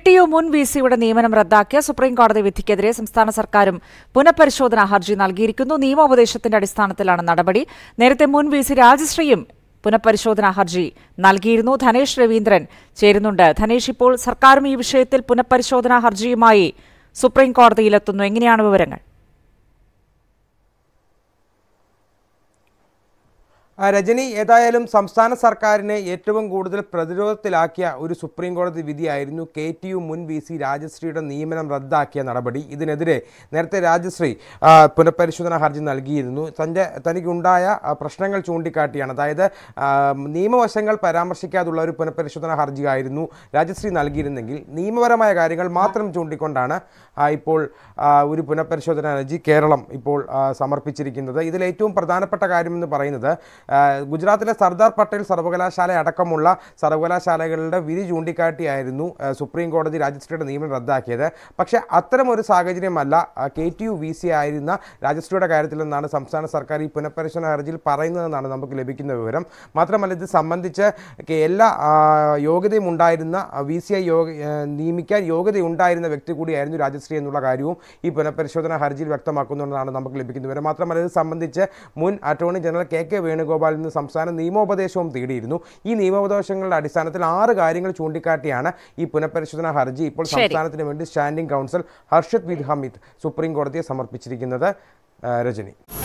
T U മുൻ V സിയുടെ നിയമനം റദ്ദാക്കിയ സുപ്രീം കോടതി വിധിക്കെതിരെ സംസ്ഥാന സർക്കാരും പുനഃപരിശോധനാ ഹർജി നൽകിയിരിക്കുന്നു നിയമോപദേശത്തിന്റെ അടിസ്ഥാനത്തിലാണ് നടപടി നേരത്തെ മുൻ വി സി രാജശ്രീയും പുനഃപരിശോധനാ ഹർജി നൽകിയിരുന്നു ധനേഷ് രവീന്ദ്രൻ ചേരുന്നുണ്ട് ധനേഷ് ഇപ്പോൾ സർക്കാരും ഈ വിഷയത്തിൽ പുനഃപരിശോധനാ ഹർജിയുമായി സുപ്രീം കോടതിയിലെത്തുന്നു എങ്ങനെയാണ് വിവരങ്ങൾ ആ, രജനി ഏതായാലും സംസ്ഥാന സർക്കാരിനെ ഏറ്റവും കൂടുതൽ പ്രതിരോധത്തിലാക്കിയ ഒരു സുപ്രീം കോടതി വിധിയായിരുന്നു കെ ടി യു മുൻ വി സി രാജശ്രീയുടെ നിയമനം റദ്ദാക്കിയ നടപടി ഇതിനെതിരെ നേരത്തെ രാജശ്രീ ആ, പുനഃപരിശോധനാ ഹർജി നൽകിയിരുന്നു തൻ്റെ തനിക്കുണ്ടായ ആ, പ്രശ്നങ്ങൾ ചൂണ്ടിക്കാട്ടിയാണ് അതായത് ആ, നിയമവശങ്ങൾ പരാമർശിക്കാതുള്ള ഒരു പുനഃപരിശോധനാ ഹർജിയായിരുന്നു രാജശ്രീ നൽകിയിരുന്നെങ്കിൽ നിയമപരമായ കാര്യങ്ങൾ മാത്രം ചൂണ്ടിക്കൊണ്ടാണ് ആ, ഇപ്പോൾ ആ, ഒരു പുനഃപരിശോധനാ ഹർജി കേരളം ഇപ്പോൾ ആ, സമർപ്പിച്ചിരിക്കുന്നത് ഇതിൽ ഏറ്റവും പ്രധാനപ്പെട്ട കാര്യമെന്ന് പറയുന്നത് ആ, ഗുജറാത്തിലെ സർദാർ പട്ടേൽ സർവകലാശാല അടക്കമുള്ള സർവകലാശാലകളുടെ വിധി ചൂണ്ടിക്കാട്ടിയായിരുന്നു ആ, സുപ്രീം കോടതി രാജശ്രീയുടെ നിയമനം റദ്ദാക്കിയത് പക്ഷേ അത്തരം ഒരു സാഹചര്യമല്ല K T U V C ആയിരുന്ന രാജശ്രീയുടെ കാര്യത്തിൽ നിന്നാണ് സംസ്ഥാന സർക്കാർ ഈ പുനഃപരിശോധന ഹർജിയിൽ പറയുന്നതെന്നാണ് നമുക്ക് ലഭിക്കുന്ന വിവരം മാത്രമല്ല ഇത് സംബന്ധിച്ച് കെ- എല്ലാ ആ, യോഗ്യതയും ഉണ്ടായിരുന്ന വി സി ഐ യോഗ ആ, നിയമിക്കാൻ യോഗ്യതയുണ്ടായിരുന്ന വ്യക്തി കൂടിയായിരുന്നു രാജശ്രീ എന്നുള്ള കാര്യവും ഈ പുനഃപരിശോധന ഹർജിയിൽ വ്യക്തമാക്കുന്നുണ്ടെന്നാണ് നമുക്ക് ലഭിക്കുന്ന വിവരം മാത്രമല്ല ഇത് സംബന്ധിച്ച് മുൻ അറ്റോർണി ജനറൽ കെ കെ വേണുഗോപാലിൽ നിന്ന് സംസ്ഥാന നിയമോപദേശവും തേടിയിരുന്നു ഈ നിയമോപദേശങ്ങളുടെ അടിസ്ഥാനത്തിൽ ആറ് കാര്യങ്ങൾ ചൂണ്ടിക്കാട്ടിയാണ് ഈ പുനഃപരിശോധന ഹർജി ഇപ്പോൾ ശരി. സംസ്ഥാനത്തിന് വേണ്ടി സ്റ്റാൻഡിംഗ് കൗൺസിൽ ഹർഷദ് വിദ് ഹമീദ് സുപ്രീം കോടതിയെ സമർപ്പിച്ചിരിക്കുന്നത് ആ, രജനി